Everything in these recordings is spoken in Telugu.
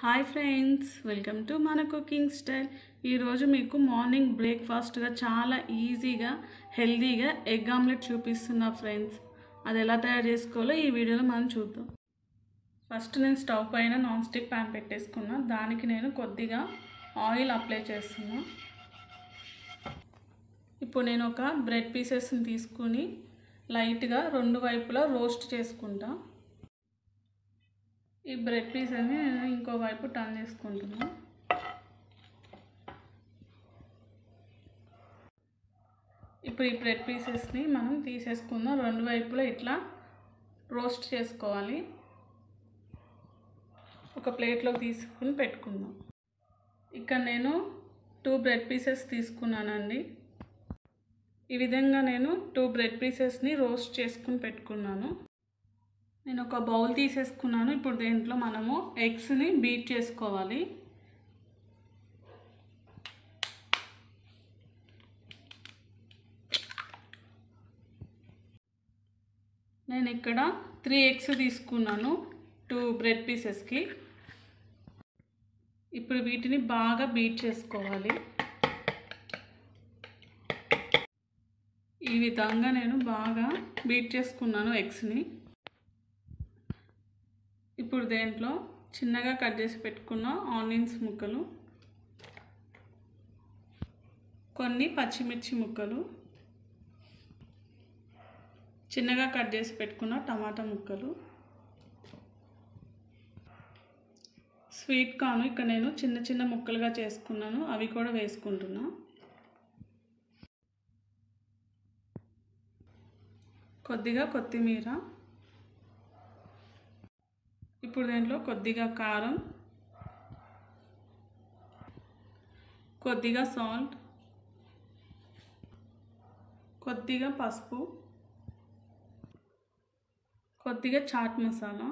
హాయ్ ఫ్రెండ్స్ వెల్కమ్ టు మన కుకింగ్ స్టైల్ ఈరోజు మీకు మార్నింగ్ బ్రేక్ఫాస్ట్గా చాలా ఈజీగా హెల్తీగా ఎగ్ ఆమ్లెట్ చూపిస్తున్నా ఫ్రెండ్స్ అది ఎలా తయారు చేసుకోవాలో ఈ వీడియోలో మనం చూద్దాం ఫస్ట్ నేను స్టవ్ పైన నాన్ స్టిక్ ప్యాన్ పెట్టేసుకున్నా దానికి నేను కొద్దిగా ఆయిల్ అప్లై చేస్తున్నా ఇప్పుడు నేను ఒక బ్రెడ్ పీసెస్ని తీసుకుని లైట్గా రెండు వైపులా రోస్ట్ చేసుకుంటా ఈ బ్రెడ్ పీస్ని నేను ఇంకో వైపు టర్న్ చేసుకుంటున్నా ఇప్పుడు ఈ బ్రెడ్ పీసెస్ని మనం తీసేసుకుందాం రెండు వైపులా ఇట్లా రోస్ట్ చేసుకోవాలి ఒక ప్లేట్లోకి తీసుకుని పెట్టుకుందాం ఇక్కడ నేను టూ బ్రెడ్ పీసెస్ తీసుకున్నానండి ఈ విధంగా నేను టూ బ్రెడ్ పీసెస్ని రోస్ట్ చేసుకుని పెట్టుకున్నాను నేను ఒక బౌల్ తీసేసుకున్నాను ఇప్పుడు దీంట్లో మనము ఎగ్స్ని బీట్ చేసుకోవాలి నేను ఇక్కడ త్రీ ఎగ్స్ తీసుకున్నాను టూ బ్రెడ్ పీసెస్కి ఇప్పుడు వీటిని బాగా బీట్ చేసుకోవాలి ఈ విధంగా నేను బాగా బీట్ చేసుకున్నాను ఎగ్స్ని ఇప్పుడు దేంట్లో చిన్నగా కట్ చేసి పెట్టుకున్న ఆనియన్స్ ముక్కలు కొన్ని పచ్చిమిర్చి ముక్కలు చిన్నగా కట్ చేసి పెట్టుకున్న టమాటా ముక్కలు స్వీట్ కార్న్ ఇక్కడ నేను చిన్న చిన్న ముక్కలుగా చేసుకున్నాను అవి కూడా వేసుకుంటున్నా కొద్దిగా కొత్తిమీర ఇప్పుడు దీంట్లో కొద్దిగా కారం కొద్దిగా సాల్ట్ కొద్దిగా పసుపు కొద్దిగా చాట్ మసాలా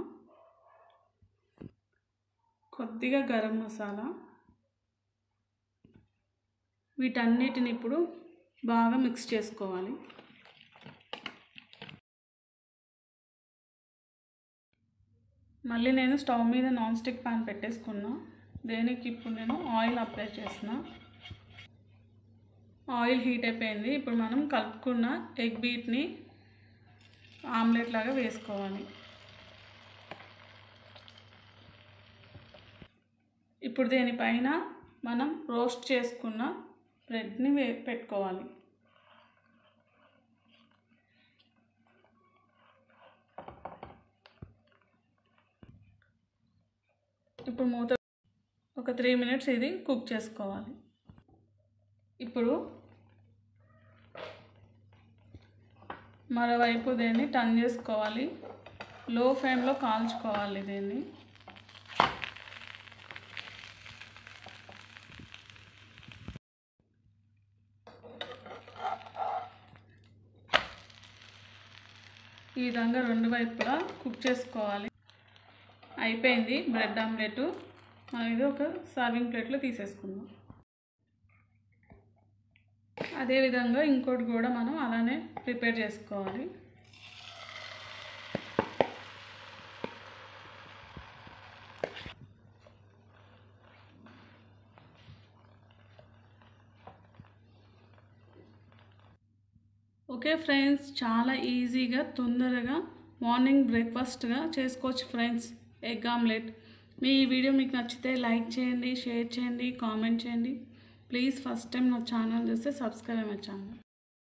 కొద్దిగా గరం మసాలా వీటన్నిటిని ఇప్పుడు బాగా మిక్స్ చేసుకోవాలి మళ్ళీ నేను స్టవ్ మీద నాన్ స్టిక్ ప్యాన్ పెట్టేసుకున్నా దేనికి ఇప్పుడు నేను ఆయిల్ అప్లై చేసిన ఆయిల్ హీట్ అయిపోయింది ఇప్పుడు మనం కలుపుకున్న ఎగ్ బీట్ని ఆమ్లెట్ లాగా వేసుకోవాలి ఇప్పుడు దీనిపైన మనం రోస్ట్ చేసుకున్న బ్రెడ్ని వే పెట్టుకోవాలి ఇప్పుడు మూత ఒక త్రీ మినిట్స్ ఇది కుక్ చేసుకోవాలి ఇప్పుడు మరోవైపు దీన్ని టర్న్ చేసుకోవాలి లో ఫ్లేమ్లో కాల్చుకోవాలి దీన్ని ఈ విధంగా రెండు వైపులా కుక్ చేసుకోవాలి అయిపోయింది బ్రెడ్ ఆమ్లెట్ మనం ఇది ఒక సర్వింగ్ ప్లేట్లో తీసేసుకుందాం అదేవిధంగా ఇంకోటి కూడా మనం అలానే ప్రిపేర్ చేసుకోవాలి ఓకే ఫ్రెండ్స్ చాలా ఈజీగా తొందరగా మార్నింగ్ బ్రేక్ఫాస్ట్గా చేసుకోవచ్చు ఫ్రెండ్స్ ఎగ్ ఆమ్లెట్ మీ ఈ వీడియో మీకు నచ్చితే లైక్ చేయండి షేర్ చేయండి కామెంట్ చేయండి ప్లీజ్ ఫస్ట్ టైం నా ఛానల్ చూస్తే సబ్స్క్రైబ్ మై ఛానల్